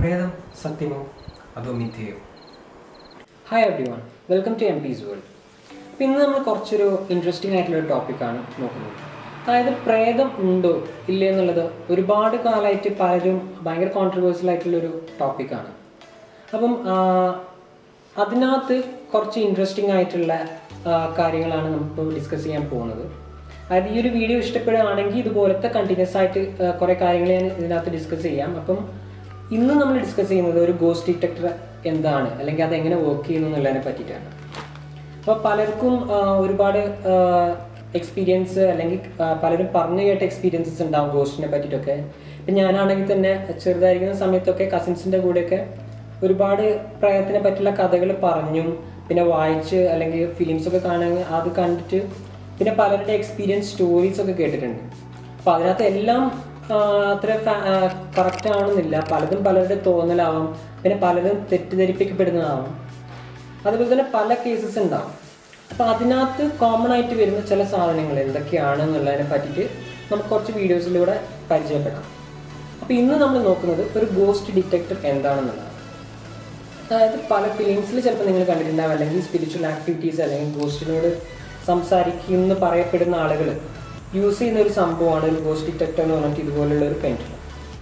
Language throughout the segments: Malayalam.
പ്രേതം സത്യമോ അതോ മിഥ്യയോ hi everyone welcome to M Peace World അപ്പോൾ ഇന്ന് നമ്മൾ കുറച്ചൊരു ഇൻട്രസ്റ്റിംഗ് ആയിട്ടുള്ള ഒരു ടോപ്പിക്കാണ് നോക്കുന്നത് അതായത് പ്രേതം ഉണ്ടോ ഇല്ലേ എന്നുള്ളത് ഒരുപാട് കാലമായിട്ട് പലരും ഭയങ്കര കോൺട്രവേഴ്സ്യൽ ആയിട്ടുള്ളൊരു ടോപ്പിക്കാണ് അപ്പം ആ, അതിനകത്ത് കുറച്ച് ഇൻട്രസ്റ്റിംഗ് ആയിട്ടുള്ള ആ, കാര്യങ്ങളാണ് നമുക്ക് ഡിസ്കസ് ചെയ്യാൻ പോകുന്നത് അതായത് ഈ ഒരു വീഡിയോ ഇഷ്ടപ്പെടുകയാണെങ്കിൽ ഇതുപോലത്തെ കണ്ടിന്യൂസ് ആയിട്ട് ആ, കുറേ കാര്യങ്ങൾ ഞാൻ ഇതിനകത്ത് ഡിസ്കസ് ചെയ്യാം അപ്പം ഇന്ന് നമ്മൾ ഡിസ്കസ് ചെയ്യുന്നത് ഒരു ഗോസ്റ്റ് ഡിറ്റക്ടർ എന്താണ് അല്ലെങ്കിൽ അത് എങ്ങനെ വർക്ക് ചെയ്യുന്നു എന്നുള്ളതിനെ പറ്റിയിട്ടാണ് അപ്പോൾ പലർക്കും ആ, ഒരുപാട് എക്സ്പീരിയൻസ് അല്ലെങ്കിൽ ആ, പലരും പറഞ്ഞു കേട്ട എക്സ്പീരിയൻസസ് ഉണ്ടാവും ഗോസ്റ്റിനെ പറ്റിയിട്ടൊക്കെ ഇപ്പം ഞാനാണെങ്കിൽ തന്നെ ചെറുതായിരിക്കുന്ന സമയത്തൊക്കെ കസിൻസിൻ്റെ കൂടെയൊക്കെ ഒരുപാട് പ്രേതത്തിനെ പറ്റിയുള്ള കഥകൾ പറഞ്ഞും പിന്നെ വായിച്ച് അല്ലെങ്കിൽ ഫിലിംസ് ഒക്കെ കാണാൻ അത് കണ്ടിട്ട് പിന്നെ പലരുടെ എക്സ്പീരിയൻസ് സ്റ്റോറീസ് ഒക്കെ കേട്ടിട്ടുണ്ട് അപ്പോൾ അതിനകത്ത് എല്ലാം ആ, അത്ര കറക്റ്റ് ആവണമെന്നില്ല പലതും പലരുടെ തോന്നലാവാം പിന്നെ പലരും തെറ്റിദ്ധരിപ്പിക്കപ്പെടുന്നതാവാം അതുപോലെ തന്നെ പല കേസസ് ഉണ്ടാവും അപ്പോൾ അതിനകത്ത് കോമൺ ആയിട്ട് വരുന്ന ചില സാധനങ്ങൾ എന്തൊക്കെയാണ് എന്നുള്ളതിനെ പറ്റിയിട്ട് നമുക്ക് കുറച്ച് വീഡിയോസിലൂടെ പരിചയപ്പെടാം അപ്പോൾ ഇന്ന് നമ്മൾ നോക്കുന്നത് ഒരു ഗോസ്റ്റ് ഡിറ്റക്ടർ എന്താണെന്നുള്ളതാണ് അതായത് പല ഫിലിംസിൽ ചിലപ്പോൾ നിങ്ങൾ കണ്ടിട്ടുണ്ടാവും അല്ലെങ്കിൽ സ്പിരിച്വൽ ആക്ടിവിറ്റീസ് അല്ലെങ്കിൽ ഗോസ്റ്റിനോട് സംസാരിക്കുമെന്ന് പറയപ്പെടുന്ന ആളുകൾ യൂസ് ചെയ്യുന്ന ഒരു സംഭവമാണ് ഒരു ഗോസ്റ്റ് ഡിറ്റക്ടർ എന്ന് പറഞ്ഞിട്ട് ഇതുപോലുള്ള ഒരു പെൻറ്റിൽ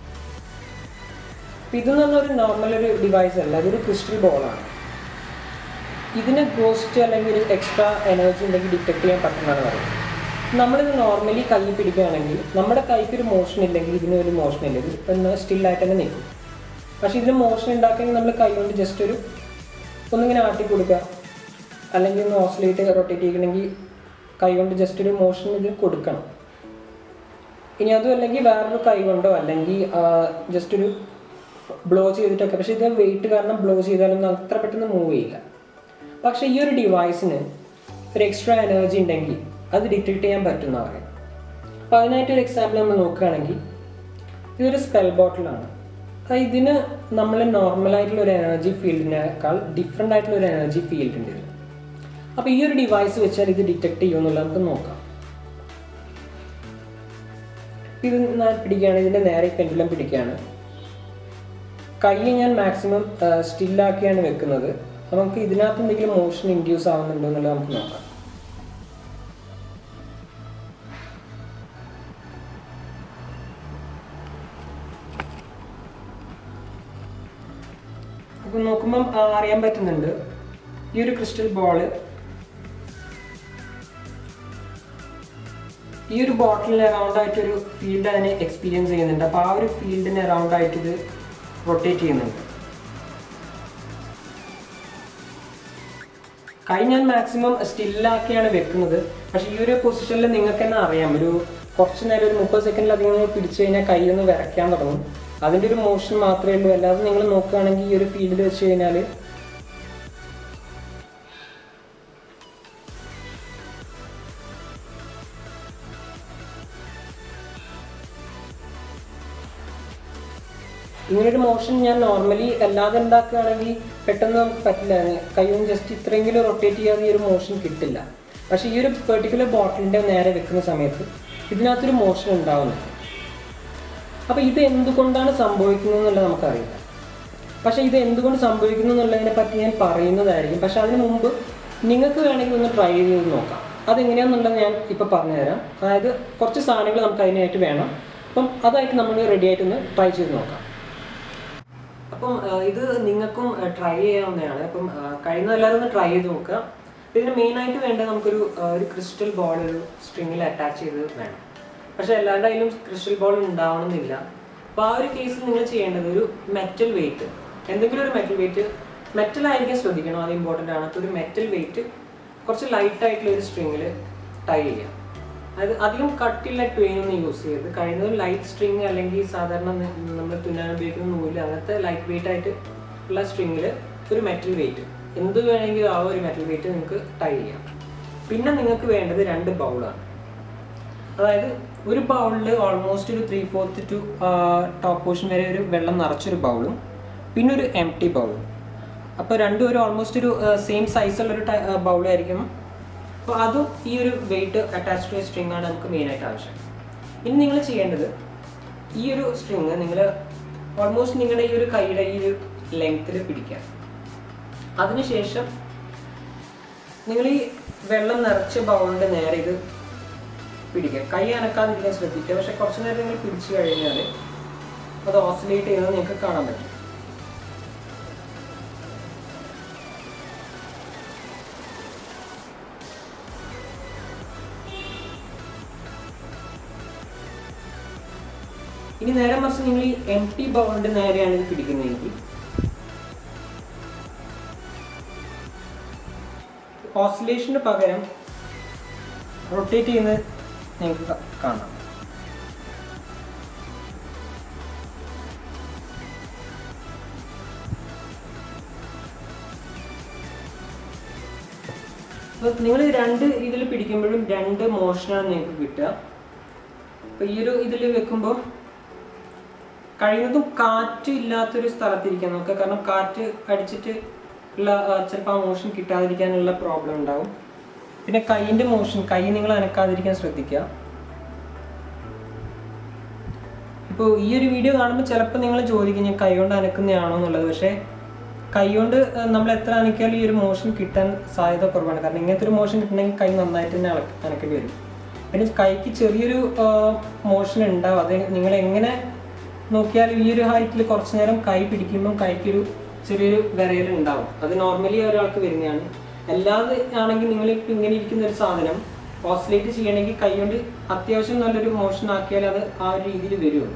ഇതെന്ന് പറഞ്ഞ ഒരു നോർമൽ ഒരു ഡിവൈസ് അല്ല അതൊരു ക്രിസ്റ്റൽ ബോളാണ് ഇതിന് ഗോസ്റ്റ് അല്ലെങ്കിൽ ഒരു എക്സ്ട്രാ എനർജി ഉണ്ടെങ്കിൽ ഡിറ്റക്ട് ചെയ്യാൻ പറ്റുന്നതാണ് പറയുന്നത് നമ്മളിത് നോർമലി കൈ പിടിക്കുകയാണെങ്കിൽ നമ്മുടെ കൈക്ക് ഒരു മോഷൻ ഇല്ലെങ്കിൽ ഇതിന് ഒരു മോഷൻ ഇല്ല ഇത് ഒന്ന് സ്റ്റില്ലായിട്ട് തന്നെ നിൽക്കും പക്ഷേ ഇതിന് മോഷൻ ഉണ്ടാക്കണമെങ്കിൽ നമ്മൾ കൈ കൊണ്ട് ജസ്റ്റ് ഒരു ഒന്നിങ്ങനെ ആട്ടി കൊടുക്കുക അല്ലെങ്കിൽ ഒന്ന് ഓസിലേറ്റ് റൊട്ടേറ്റ് ചെയ്യണമെങ്കിൽ കൈ കൊണ്ട് ജസ്റ്റ് ഒരു മോഷൻ ഇത് കൊടുക്കണം ഇനി അതും അല്ലെങ്കിൽ വേറൊരു കൈ കൊണ്ടോ അല്ലെങ്കിൽ ജസ്റ്റ് ഒരു ബ്ലോ ചെയ്തിട്ടൊക്കെ പക്ഷേ ഇത് വെയിറ്റ് കാരണം ബ്ലോ ചെയ്താലൊന്നും അത്ര പെട്ടെന്ന് മൂവ് ചെയ്യില്ല പക്ഷേ ഈ ഒരു ഡിവൈസിന് ഒരു എക്സ്ട്രാ എനർജി ഉണ്ടെങ്കിൽ അത് ഡിറ്റക്ട് ചെയ്യാൻ പറ്റുന്ന പറയും അപ്പോൾ അതിനായിട്ട് ഒരു എക്സാമ്പിൾ നമ്മൾ നോക്കുകയാണെങ്കിൽ ഇതൊരു സ്പെൽ ബോട്ടിലാണ് അതായത് ഇതിന് നമ്മൾ നോർമലായിട്ടുള്ള ഒരു എനർജി ഫീൽഡിനേക്കാൾ ഡിഫറെൻ്റ് ആയിട്ടുള്ള ഒരു എനർജി ഫീൽഡ് ഉണ്ട് ഇതിന് അപ്പോൾ ഈ ഒരു ഡിവൈസ് വെച്ചാൽ ഇത് ഡിറ്റക്ട് ചെയ്യുമെന്നുള്ളത് നമുക്ക് നോക്കാം ഇത് ഞാൻ പിടിക്കുകയാണ് ഇതിൻ്റെ നേരെ പെൻഡുലം പിടിക്കുകയാണ് കൈ ഞാൻ മാക്സിമം സ്റ്റില്ലാക്കിയാണ് വെക്കുന്നത് അപ്പോൾ നമുക്ക് ഇതിനകത്ത് എന്തെങ്കിലും മോഷൻ ഇൻഡ്യൂസ് ആവുന്നുണ്ടോ എന്നുള്ളത് നമുക്ക് നോക്കാം അപ്പോൾ നോക്കുമ്പം ആ, അറിയാൻ പറ്റുന്നുണ്ട് ഈ ഒരു ക്രിസ്റ്റൽ ബോള് ഈ ഒരു ബോട്ടിലിന് അറൗണ്ട് ആയിട്ട് ഒരു ഫീൽഡ് അതിനെ എക്സ്പീരിയൻസ് ചെയ്യുന്നുണ്ട് അപ്പോൾ ആ ഒരു ഫീൽഡിന് അറൗണ്ട് ആയിട്ട് ഇത് റൊട്ടേറ്റ് ചെയ്യുന്നുണ്ട് കൈ ഞാൻ മാക്സിമം സ്റ്റില്ലാക്കിയാണ് വെക്കുന്നത് പക്ഷേ ഈ ഒരു പൊസിഷനിൽ നിങ്ങൾക്ക് തന്നെ അറിയാം ഒരു കുറച്ച് നേരം ഒരു മുപ്പത് സെക്കൻഡിലധികം നിങ്ങൾ പിടിച്ചു കഴിഞ്ഞാൽ കൈ ഒന്ന് വിറയ്ക്കാൻ തുടങ്ങും അതിൻ്റെ ഒരു മോഷൻ മാത്രമേ ഉള്ളൂ അല്ലാതെ നിങ്ങൾ നോക്കുകയാണെങ്കിൽ ഈ ഒരു ഫീൽഡിൽ വെച്ച് കഴിഞ്ഞാൽ ഇങ്ങനൊരു മോഷൻ ഞാൻ നോർമലി അല്ലാതെ ഉണ്ടാക്കുകയാണെങ്കിൽ പെട്ടെന്ന് നമുക്ക് പറ്റില്ല കൈയും ജസ്റ്റ് ഇത്രയെങ്കിലും റൊട്ടേറ്റ് ചെയ്യാതെ ഈ ഒരു മോഷൻ കിട്ടില്ല പക്ഷേ ഈ ഒരു പെർട്ടിക്കുലർ ബോട്ടിലിൻ്റെ നേരെ വെക്കുന്ന സമയത്ത് ഇതിനകത്തൊരു മോഷൻ ഉണ്ടാവുന്നുണ്ട് അപ്പോൾ ഇത് എന്തുകൊണ്ടാണ് സംഭവിക്കുന്നത് എന്നുള്ളത് നമുക്കറിയില്ല പക്ഷേ ഇത് എന്തുകൊണ്ട് സംഭവിക്കുന്നു എന്നുള്ളതിനെ പറ്റി ഞാൻ പറയുന്നതായിരിക്കും പക്ഷേ അതിന് മുമ്പ് നിങ്ങൾക്ക് വേണമെങ്കിൽ ഒന്ന് ട്രൈ ചെയ്ത് നോക്കാം അതെങ്ങനെയാണെന്നുള്ളത് ഞാൻ ഇപ്പോൾ പറഞ്ഞുതരാം അതായത് കുറച്ച് സാധനങ്ങൾ നമുക്ക് അതിനായിട്ട് വേണം അപ്പം അതായിട്ട് നമ്മൾ റെഡി ആയിട്ടൊന്ന് ട്രൈ ചെയ്ത് നോക്കാം അപ്പം ആ, ഇത് നിങ്ങൾക്കും ട്രൈ ചെയ്യാവുന്നതാണ് അപ്പം ആ, കഴിയുന്ന എല്ലാവരും ഒന്ന് ട്രൈ ചെയ്ത് നോക്കുക ഇതിന് മെയിനായിട്ട് വേണ്ടത് നമുക്കൊരു ആ, ഒരു ക്രിസ്റ്റൽ ബോൾ ഒരു സ്ട്രിങ്ങിൽ അറ്റാച്ച് ചെയ്ത് വേണം പക്ഷെ എല്ലാവരുടെ കയ്യിലും ക്രിസ്റ്റൽ ബോൾ ഉണ്ടാവണമെന്നില്ല അപ്പോൾ ആ ഒരു കേസിൽ നിങ്ങൾ ചെയ്യേണ്ടത് ഒരു മെറ്റൽ വെയിറ്റ് എന്തെങ്കിലും ഒരു മെറ്റൽ വെയിറ്റ് മെറ്റൽ ആയിരിക്കും ശ്രദ്ധിക്കണം അത് ഇമ്പോർട്ടൻ്റ് ആണ് അപ്പോൾ ഒരു മെറ്റൽ വെയിറ്റ് കുറച്ച് ലൈറ്റ് ആയിട്ടുള്ള ഒരു സ്ട്രിങ്ങിൽ ടൈ ചെയ്യുക അതായത് അധികം കട്ടിയുള്ള ട്വെയിൻ ഒന്നും യൂസ് ചെയ്യരുത് കഴിയുന്നത് ലൈറ്റ് സ്ട്രിങ് അല്ലെങ്കിൽ സാധാരണ നമ്മൾ തുന്നാൻ ഉപയോഗിക്കുന്ന നൂല് അങ്ങനത്തെ ലൈറ്റ് വെയിറ്റ് ആയിട്ട് ഉള്ള സ്ട്രിങ്ങിൽ ഒരു മെറ്റൽ വെയിറ്റ് എന്ത് വേണമെങ്കിലും ആ ഒരു മെറ്റൽ വെയിറ്റ് നിങ്ങൾക്ക് ടൈ ചെയ്യാം പിന്നെ നിങ്ങൾക്ക് വേണ്ടത് രണ്ട് ബൗളാണ് അതായത് ഒരു ബൗളിൽ ഓൾമോസ്റ്റ് ഒരു three fourth to top portion വരെ ഒരു വെള്ളം നിറച്ചൊരു ബൗളും പിന്നെ ഒരു എം ടി ബൗളും അപ്പോൾ രണ്ടും ഒരു ഓൾമോസ്റ്റ് ഒരു സെയിം സൈസുള്ളൊരു ബൗളായിരിക്കും അപ്പോൾ അതും ഈ ഒരു വെയിറ്റ് അറ്റാച്ച് ടു സ്ട്രിങ് ആണ് നമുക്ക് മെയിനായിട്ട് ആവശ്യം ഇനി നിങ്ങൾ ചെയ്യേണ്ടത് ഈ ഒരു സ്ട്രിങ് നിങ്ങൾ ഓൾമോസ്റ്റ് നിങ്ങളുടെ ഈ ഒരു കൈയുടെ ഈ ഒരു ലെങ്ത്തിൽ പിടിക്കുക അതിനുശേഷം നിങ്ങൾ ഈ വെള്ളം നിറച്ച ബൗളിൻ്റെ നേരെ ഇത് പിടിക്കുക കൈ അനക്കാതിരിക്കാൻ ശ്രദ്ധിക്കുക പക്ഷെ കുറച്ച് നേരം നിങ്ങൾ പിടിച്ചു കഴിഞ്ഞാൽ അത് ഓസിലേറ്റ് ചെയ്യുന്നത് നിങ്ങൾക്ക് കാണാൻ പറ്റും ഇനി നേരെ മറിച്ച് നിങ്ങൾ ഈ എം ടി ബൗളിന്റെ നേരെയാണ് ഇത് പിടിക്കുന്നതെങ്കിൽ ഓസിലേഷന് പകരം റൊട്ടേറ്റ് ചെയ്യുന്നത് നിങ്ങൾക്ക് ക- കാണാം അപ്പോൾ നിങ്ങൾ രണ്ട് ഇതിൽ പിടിക്കുമ്പോഴും രണ്ട് മോഷനാണ് നിങ്ങൾക്ക് കിട്ടുക അപ്പോൾ ഈ ഒരു ഇതിൽ വെക്കുമ്പോൾ കഴിയുന്നതും കാറ്റ് ഇല്ലാത്തൊരു സ്ഥലത്തിരിക്കാൻ നോക്കുക കാരണം കാറ്റ് അടിച്ചിട്ട് ഉള്ള ചിലപ്പോൾ ആ മോഷൻ കിട്ടാതിരിക്കാനുള്ള പ്രോബ്ലം ഉണ്ടാവും പിന്നെ കൈയിൻ്റെ മോഷൻ കൈ നിങ്ങൾ അനക്കാതിരിക്കാൻ ശ്രദ്ധിക്കുക ഇപ്പോൾ ഈ ഒരു വീഡിയോ കാണുമ്പോൾ ചിലപ്പോൾ നിങ്ങൾ ചോദിക്കും ഞാൻ കൈ കൊണ്ട് അനക്കുന്നതാണോ എന്നുള്ളത് പക്ഷേ കൈ കൊണ്ട് ഏഹ്, നമ്മൾ എത്ര അനക്കിയാലും ഈ ഒരു മോഷൻ കിട്ടാൻ സാധ്യത കുറവാണ് കാരണം ഇങ്ങനത്തെ ഒരു മോഷൻ കിട്ടണമെങ്കിൽ കൈ നന്നായിട്ട് തന്നെ അള- അനക്കേണ്ടി വരും പിന്നെ കൈക്ക് ചെറിയൊരു മോഷൻ ഉണ്ടാവും അത് നിങ്ങൾ എങ്ങനെ നോക്കിയാലും ഈ ഒരു ഹൈറ്റിൽ കുറച്ച് നേരം കൈ പിടിക്കുമ്പോൾ കൈക്കൊരു ചെറിയൊരു വിരയൽ ഉണ്ടാവും അത് നോർമലി ഒരാൾക്ക് വരുന്നതാണ് അല്ലാതെ ആണെങ്കിൽ നിങ്ങൾ ഇപ്പം ഇങ്ങനെ ഇരിക്കുന്ന ഒരു സാധനം ഓസിലേറ്റ് ചെയ്യണമെങ്കിൽ കൈ കൊണ്ട് അത്യാവശ്യം നല്ലൊരു മോഷൻ ആക്കിയാൽ അത് ആ ഒരു രീതിയിൽ വരുള്ളൂ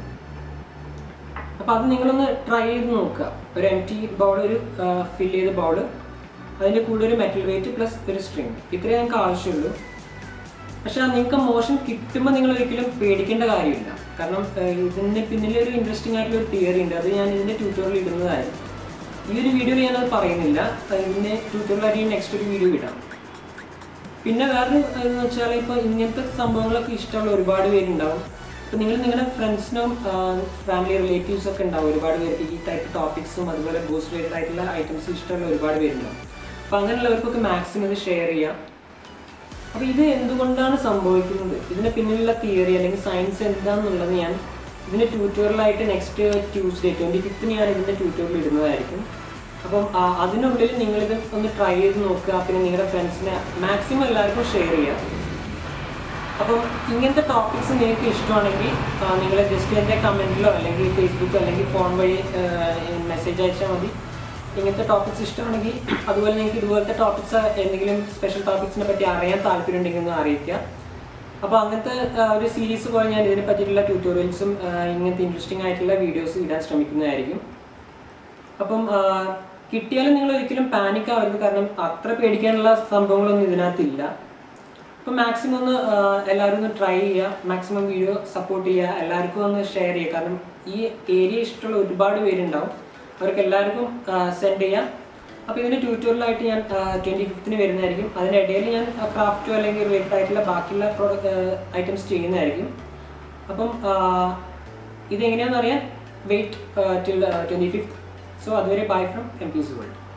അപ്പോൾ അത് നിങ്ങളൊന്ന് ട്രൈ ചെയ്ത് നോക്കുക ഒരു എം ടി ബൗൾ ഒരു ഫിൽ ചെയ്ത ബൗൾ അതിൻ്റെ കൂടെ ഒരു മെറ്റൽ വെയിറ്റ് പ്ലസ് ഒരു സ്ട്രിങ് ഇത്രയേ ഞങ്ങൾക്ക് ആവശ്യമുള്ളൂ പക്ഷെ നിങ്ങൾക്ക് മോഷൻ കിട്ടുമ്പോൾ നിങ്ങൾ ഒരിക്കലും പേടിക്കേണ്ട കാര്യമില്ല കാരണം ഏഹ്, ഇതിൻ്റെ പിന്നിൽ ഒരു ഇൻട്രസ്റ്റിംഗ് ആയിട്ടുള്ള ഒരു തിയറി ഉണ്ട് അത് ഞാൻ ഇതിൻ്റെ ട്യൂട്ടോറിയൽ ഇടുന്നതായിരുന്നു ഈ ഒരു വീഡിയോയിൽ ഞാനത് പറയുന്നില്ല ഏഹ്, ഇതിൻ്റെ ട്യൂട്ടോറിയലായിട്ട് നെക്സ്റ്റ് ഒരു വീഡിയോ ഇടാം പിന്നെ വേറൊരു എന്ന് വെച്ചാൽ ഇപ്പോൾ ഇങ്ങനത്തെ സംഭവങ്ങളൊക്കെ ഇഷ്ടമുള്ള ഒരുപാട് പേരുണ്ടാവും ഇപ്പോൾ നിങ്ങൾ നിങ്ങളുടെ ഫ്രണ്ട്സിനും ഫാമിലി റിലേറ്റീവ്സ് ഒക്കെ ഉണ്ടാവും ഒരുപാട് പേർക്ക് ഈ ടൈപ്പ് ടോപ്പിക്സും അതുപോലെ ബൂസ്റ്റ് റിലേറ്റഡ് ആയിട്ടുള്ള ഐറ്റംസ് ഇഷ്ടമുള്ള ഒരുപാട് പേരുണ്ടാവും അപ്പോൾ അങ്ങനെയുള്ളവർക്കൊക്കെ മാക്സിമം ഇത് ഷെയർ ചെയ്യാം അപ്പോൾ ഇത് എന്തുകൊണ്ടാണ് സംഭവിക്കുന്നത് ഇതിന് പിന്നിലുള്ള തിയറി അല്ലെങ്കിൽ സയൻസ് എന്താണെന്നുള്ളത് ഞാൻ ഇതിൻ്റെ ട്യൂട്ടോറിയലായിട്ട് നെക്സ്റ്റ് ട്യൂസ്ഡേ ട്വൻറ്റി ഫിഫ്ത്തിന് ഞാൻ ഇതിൻ്റെ ട്യൂട്ടോറിയൽ ഇടുന്നതായിരിക്കും അപ്പം ആ, അതിനുള്ളിൽ നിങ്ങളിത് ഒന്ന് ട്രൈ ചെയ്ത് നോക്കുക പിന്നെ നിങ്ങളുടെ ഫ്രണ്ട്സിനെ മാക്സിമം എല്ലാവർക്കും ഷെയർ ചെയ്യുക അപ്പം ഇങ്ങനത്തെ ടോപ്പിക്സ് നിങ്ങൾക്ക് ഇഷ്ടമാണെങ്കിൽ നിങ്ങൾ ജസ്റ്റ് എൻ്റെ കമൻറ്റിലോ അല്ലെങ്കിൽ ഫേസ്ബുക്കോ അല്ലെങ്കിൽ ഫോൺ വഴി മെസ്സേജ് അയച്ചാൽ മതി ഇങ്ങനത്തെ ടോപ്പിക്സ് ഇഷ്ടമാണെങ്കിൽ അതുപോലെ നിങ്ങൾക്ക് ഇതുപോലത്തെ ടോപ്പിക്സ് എന്തെങ്കിലും സ്പെഷ്യൽ ടോപ്പിക്സിനെ പറ്റി അറിയാൻ താല്പര്യം ഉണ്ടെങ്കിൽ ഒന്ന് അറിയിക്കുക അപ്പോൾ അങ്ങനത്തെ ആ, ഒരു സീരീസ് പോലെ ഞാൻ ഇതിനെ പറ്റിയിട്ടുള്ള ട്യൂട്ടോറിയൽസും ഇങ്ങനത്തെ ഇൻട്രസ്റ്റിംഗ് ആയിട്ടുള്ള വീഡിയോസ് ഇടാൻ ശ്രമിക്കുന്നതായിരിക്കും അപ്പം ആ, കിട്ടിയാലും നിങ്ങൾ ഒരിക്കലും പാനിക് ആവരുത് കാരണം അത്ര പേടിക്കാനുള്ള സംഭവങ്ങളൊന്നും ഇതിനകത്തില്ല അപ്പം മാക്സിമം ഒന്ന് ആ, എല്ലാവരും ഒന്ന് ട്രൈ ചെയ്യുക മാക്സിമം വീഡിയോ സപ്പോർട്ട് ചെയ്യുക എല്ലാവർക്കും ഒന്ന് ഷെയർ ചെയ്യുക കാരണം ഈ ഏരിയ ഇഷ്ടമുള്ള ഒരുപാട് പേരുണ്ടാവും അവർക്ക് എല്ലാവർക്കും സെൻഡ് ചെയ്യാം അപ്പോൾ ഇതിൻ്റെ ട്യൂട്ടോറിയലായിട്ട് ഞാൻ ട്വൻറ്റി ഫിഫ്ത്തിന് വരുന്നതായിരിക്കും അതിൻ്റെ ഇടയിൽ ഞാൻ ക്രാഫ്റ്റോ അല്ലെങ്കിൽ റിലേറ്റഡ് ആയിട്ടുള്ള ബാക്കിയുള്ള പ്രോഡക്റ്റ് ഐറ്റംസ് ചെയ്യുന്നതായിരിക്കും അപ്പം ആ, ഇതെങ്ങനെയാണെന്ന് അറിയാൻ wait till twenty fifth so അതുവരെ bye from M Peace world